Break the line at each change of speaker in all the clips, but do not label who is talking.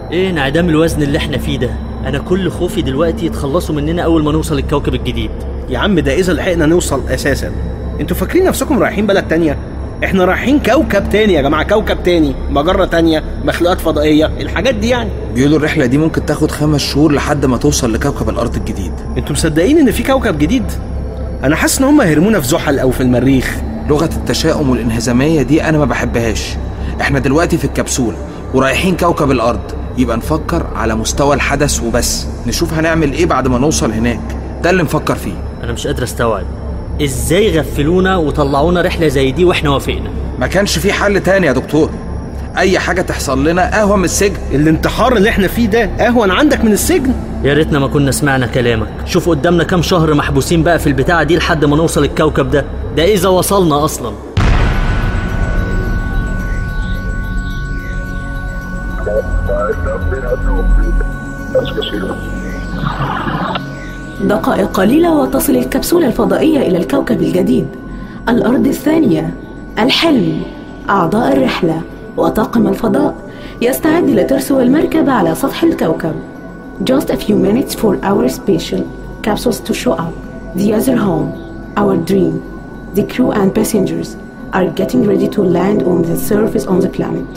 ايه انعدام الوزن اللي احنا فيه ده انا كل خوفي دلوقتي يتخلصوا مننا اول ما نوصل الكوكب الجديد
يا عم ده اذا لحقنا نوصل اساسا انتوا فاكرين نفسكم رايحين بلد تانية احنا رايحين كوكب تاني يا جماعه كوكب تاني مجره تانية مخلوقات فضائيه الحاجات دي يعني
بيقولوا الرحلة دي ممكن تاخد خمس شهور لحد ما توصل لكوكب الأرض الجديد
انتوا مصدقين ان في كوكب جديد انا حاسس ان هم هيرمونا في زحل او في المريخ
لغة التشاؤم والانهزامية دي أنا ما بحبهاش احنا دلوقتي في الكبسولة ورايحين كوكب الأرض يبقى نفكر على مستوى الحدث وبس نشوف هنعمل ايه بعد ما نوصل هناك ده اللي نفكر فيه
انا مش قادر استوعب ازاي غفلونا وطلعونا رحله زي دي واحنا وافقنا
ما كانش في حل تاني يا دكتور أي حاجة تحصل لنا أهون من السجن
الانتحار اللي احنا فيه ده اهون عندك من السجن
يا ريتنا ما كنا سمعنا كلامك شوف قدامنا كام شهر محبوسين بقى في البتاعه دي لحد ما نوصل الكوكب ده ده اذا وصلنا اصلا
دقائق قليلة وتصل الكبسولة الفضائية إلى الكوكب الجديد الأرض الثانية الحلم أعضاء الرحلة وطاقم الفضاء يستعد لترسو المركبة على سطح الكوكب Just a few minutes for our special capsules to show up The other home, our dream The crew and passengers are getting ready to land on the surface on the planet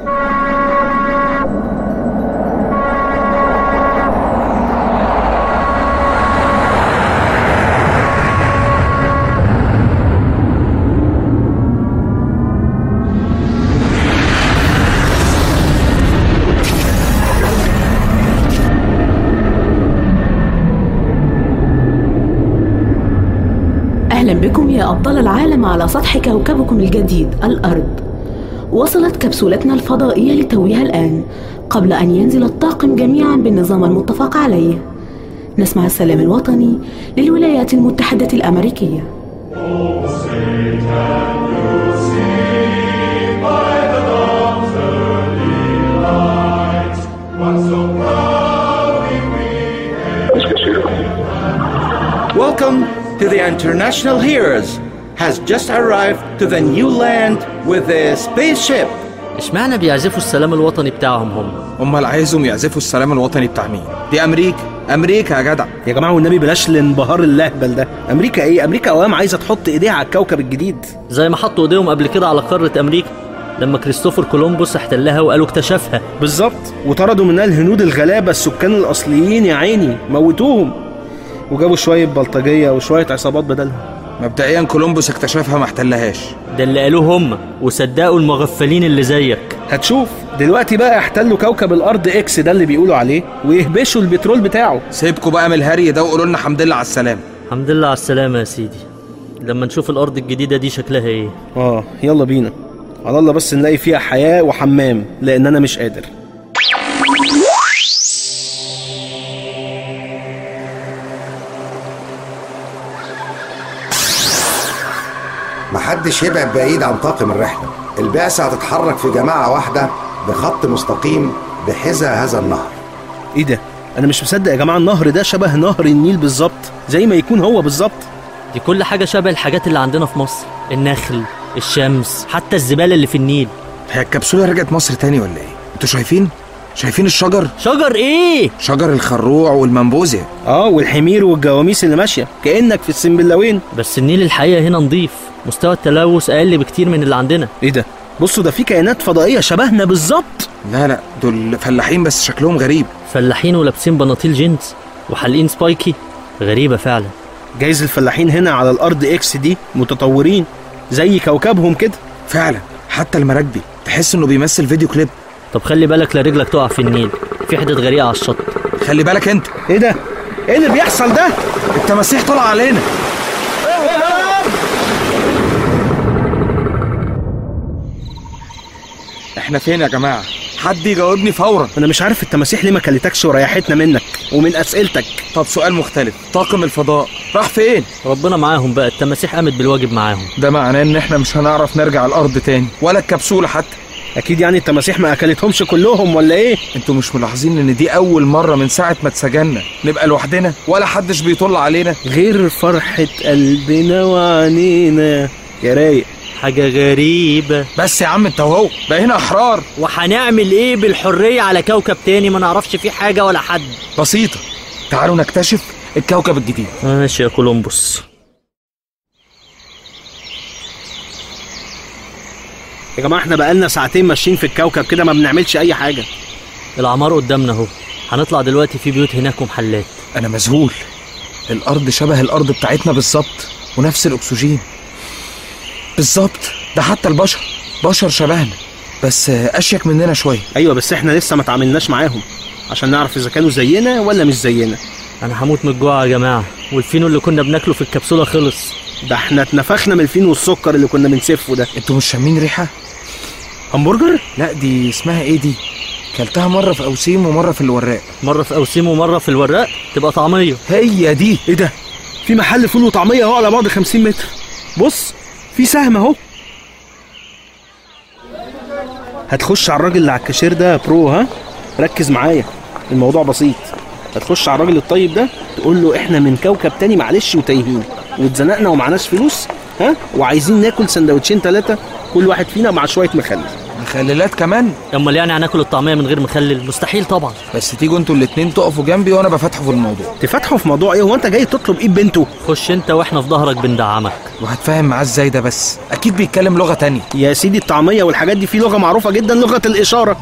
أهلا بكم يا أبطال العالم على سطح كوكبكم الجديد الأرض وصلت كبسولتنا الفضائية لتوها الآن قبل أن ينزل الطاقم جميعا بالنظام المتفق عليه نسمع السلام الوطني للولايات المتحدة الأمريكية
Welcome to the International Heroes has just arrived to the new land with a spaceship.
اشمعنى بيعزفوا السلام الوطني بتاعهم هم
امال عايزهم يعزفوا السلام الوطني بتاع مين دي امريكا امريكا يا جدع
يا جماعه والنبي بلاش الانبهار اللهبل ده امريكا ايه امريكا اوام عايزه تحط ايديها على الكوكب الجديد
زي ما حطوا ايديهم قبل كده على قاره امريكا لما كريستوفر كولومبوس احتلها وقالوا اكتشفها
بالظبط وطردوا منها الهنود الغلابه السكان الاصليين يا عيني موتوهم وجابوا شويه بلطجيه وشويه عصابات بدلهم
مبدئيا كولومبوس اكتشفها ما احتلهاش
ده اللي قالوه هم وصدقوا المغفلين اللي زيك
هتشوف دلوقتي بقى احتلوا كوكب الارض اكس ده اللي بيقولوا عليه ويهبشوا البترول بتاعه
سيبكوا بقى من الهري ده وقولوا لنا الحمد لله على السلامه
الحمد لله على السلامه يا سيدي لما نشوف الارض الجديده دي شكلها ايه
اه يلا بينا على الله بس نلاقي فيها حياه وحمام لان انا مش قادر
محدش يبعد بعيد عن طاقم الرحلة البعثة هتتحرك في جماعة واحدة بخط مستقيم بحذا هذا النهر
ايه ده انا مش مصدق يا جماعه النهر ده شبه نهر النيل بالظبط زي ما يكون هو بالظبط
دي كل حاجه شبه الحاجات اللي عندنا في مصر النخل الشمس حتى الزباله اللي في النيل
هي الكبسوله رجعت مصر تاني ولا ايه انتوا شايفين شايفين الشجر
شجر ايه
شجر الخروع والمنبوذه
اه والحمير والجواميس اللي ماشيه كانك في السنبلاوين
بس النيل الحقيقه هنا نضيف مستوى التلوث اقل بكتير من اللي عندنا
ايه ده بصوا ده في كائنات فضائيه شبهنا بالظبط
لا لا دول فلاحين بس شكلهم غريب
فلاحين ولابسين بناطيل جينز وحالقين سبايكي غريبه فعلا
جايز الفلاحين هنا على الارض اكس دي متطورين زي كوكبهم كده
فعلا حتى المراكبي تحس انه بيمثل فيديو كليب
طب خلي بالك لا رجلك تقع في النيل في حتت غريقه على الشط
خلي بالك انت
ايه ده ايه اللي بيحصل ده
التماسيح طلع علينا احنا فين يا جماعه حد يجاوبني فورا
انا مش عارف التماسيح ليه ما كلتكش وريحتنا منك ومن اسئلتك
طب سؤال مختلف طاقم الفضاء راح فين
ربنا معاهم بقى التماسيح قامت بالواجب معاهم
ده معناه ان احنا مش هنعرف نرجع الارض تاني ولا الكبسوله حتى
اكيد يعني التماسيح ما اكلتهمش كلهم ولا ايه
انتوا مش ملاحظين ان دي اول مره من ساعه ما اتسجنا نبقى لوحدنا ولا حدش بيطل علينا
غير فرحة قلبنا وعنينا يا رايق
حاجة غريبة
بس يا عم انت وهو بقينا احرار
وهنعمل ايه بالحرية على كوكب تاني ما نعرفش فيه حاجة ولا حد
بسيطه تعالوا نكتشف الكوكب الجديد
ماشي يا كولومبوس
يا جماعه احنا بقالنا ساعتين ماشيين في الكوكب كده ما بنعملش اي حاجه
العمار قدامنا اهو هنطلع دلوقتي في بيوت هناك ومحلات
انا مذهول الارض شبه الارض بتاعتنا بالظبط ونفس الاكسجين بالظبط ده حتى البشر بشر شبهنا بس اشيك مننا شويه
ايوه بس احنا لسه ما تعاملناش معاهم عشان نعرف اذا كانوا زينا ولا مش زينا
انا هموت من الجوع يا جماعة والفينو اللي كنا بناكله في الكبسولة خلص
ده احنا اتنفخنا من الفين والسكر اللي كنا بنسفه ده
انتوا مش شامين ريحه
همبرجر
لا دي اسمها ايه دي كلتها مره في اوسيم ومره في الوراق
مرة في أوسيم ومرة في الوراق تبقى طعمية
هي دي
ايه ده في محل فول وطعميه اهو على بعد 50 متر بص في سهم اهو هتخش على الراجل اللي على الكاشير ده برو ها ركز معايا الموضوع بسيط هتخش على الراجل الطيب ده تقول له احنا من كوكب تاني معلش وتايهين واتزنقنا ومعناش فلوس ها وعايزين ناكل سندوتشين ثلاثه كل واحد فينا مع شويه مخلل
مخللات كمان
امال يعني هناكل الطعمية من غير مخلل مستحيل طبعا
بس تيجوا انتوا الاتنين تقفوا جنبي وانا بفتحوا في الموضوع
تفتحوا في موضوع ايه هو انت جاي تطلب ايد بنته
خش انت واحنا في ظهرك بندعمك
وهتفاهم معاه ازاي ده بس اكيد بيتكلم لغه تانية
يا سيدي الطعميه والحاجات دي في لغه معروفه جدا لغه الاشاره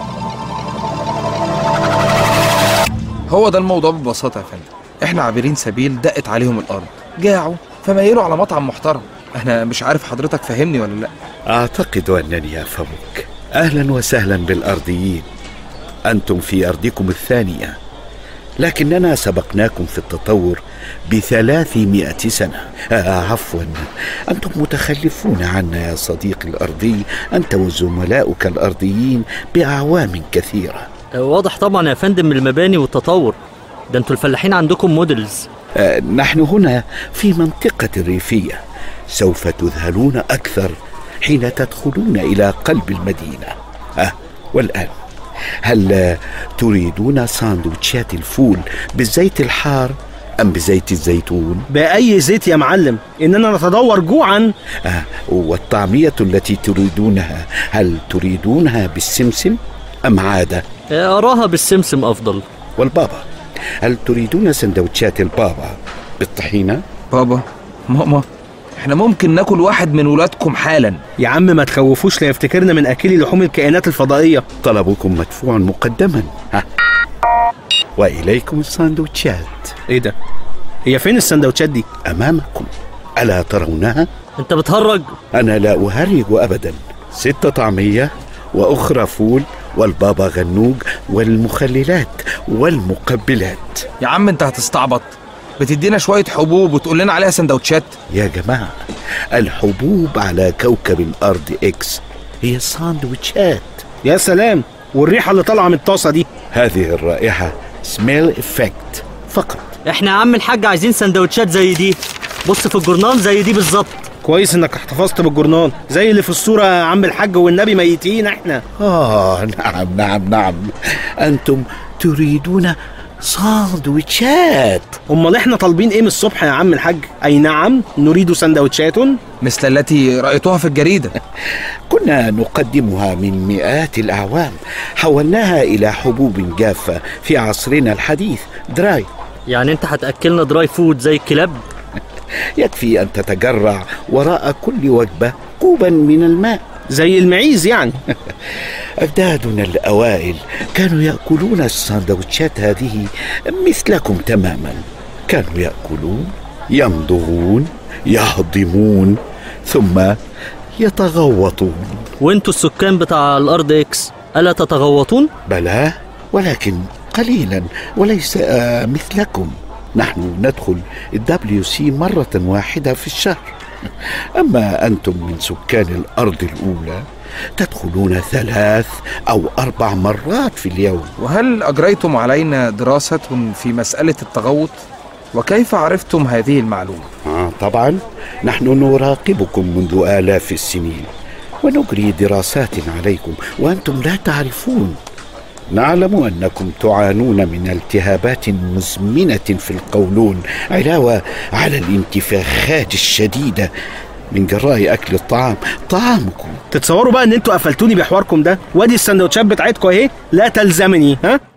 هو ده الموضوع ببساطه يا فندم احنا عابرين سبيل دقت عليهم الارض جاعوا فميلوا على مطعم محترم انا مش عارف حضرتك فاهمني ولا لا
أعتقد أنني أفهمك أهلا وسهلا بالأرضيين أنتم في أرضكم الثانية لكننا سبقناكم في التطور بثلاثمائة سنة آه عفوا أنتم متخلفون عنا يا صديقي الأرضي أنت وزملاؤك الأرضيين بأعوام كثيرة
آه، واضح طبعا يا فندم من المباني والتطور ده انتوا الفلاحين عندكم موديلز
آه، نحن هنا في منطقة ريفية سوف تذهلون أكثر حين تدخلون إلى قلب المدينة آه والآن هل آه، تريدون ساندوتشات الفول بالزيت الحار أم بزيت الزيتون؟
باي زيت يا معلم اننا نتدور جوعا
آه والطعمية التي تريدونها هل تريدونها بالسمسم أم عادة؟
آه، اراها بالسمسم افضل
والبابا هل تريدون سندوتشات البابا بالطحينة؟
بابا ماما احنا ممكن ناكل واحد من ولادكم حالا
يا عم ما تخوفوش لا يفتكرنا من اكلي لحوم الكائنات الفضائيه
طلبكم مدفوع مقدما ها وإليكم الساندوتشات
ايه ده هي فين السندوتشات دي
أمامكم ألا ترونها؟
انت بتهرج
أنا لا أهرج أبدا ستة طعمية وأخرى فول والبابا غنوج والمخللات والمقبلات
يا عم انت هتستعبط بتدينا شويه حبوب وتقول لنا عليها سندوتشات
يا جماعة الحبوب على كوكب الأرض إكس هي الساندويتشات
يا سلام والريحه اللي طالعه من الطاسه دي
هذه الرائحة سميل إفكت فقط
احنا يا عم الحاج عايزين سندوتشات زي دي بص في الجورنال زي دي بالظبط
كويس انك احتفظت بالجورنال زي اللي في الصوره يا عم الحاج والنبي ميتين احنا
آه نعم نعم نعم أنتم تريدون ساندويتشات
امال احنا طالبين ايه من الصبح يا عم الحاج اي نعم نريد سندوتشات
مثل التي رايتوها في الجريده
كنا نقدمها من مئات الأعوام حولناها إلى حبوب جافة في عصرنا الحديث دراي
يعني انت هتاكلنا دراي فود زي الكلاب
يكفي أن تتجرع وراء كل وجبة كوبا من الماء
زي المعيز يعني
أجدادنا الأوائل كانوا يأكلون السندوتشات هذه مثلكم تماما كانوا يأكلون يمضغون يهضمون ثم يتغوطون
وانتوا السكان بتاع الارض اكس الا تتغوطون
بلى ولكن قليلا وليس آه، مثلكم نحن ندخل الدبليو سي مرة واحدة في الشهر أما أنتم من سكان الأرض الأولى تدخلون ثلاث أو أربع مرات في اليوم
وهل اجريتم علينا دراسه في مساله التغوط وكيف عرفتم هذه المعلومه
آه طبعا نحن نراقبكم منذ آلاف السنين ونجري دراسات عليكم وأنتم لا تعرفون نعلم أنكم تعانون من التهابات مزمنة في القولون علاوة على الانتفاخات الشديدة من جراء أكل الطعام طعامكم
تتصوروا بقى ان انتوا قفلتوني بحواركم ده وادي السندوتشات بتاعتكم اهي لا تلزمني ها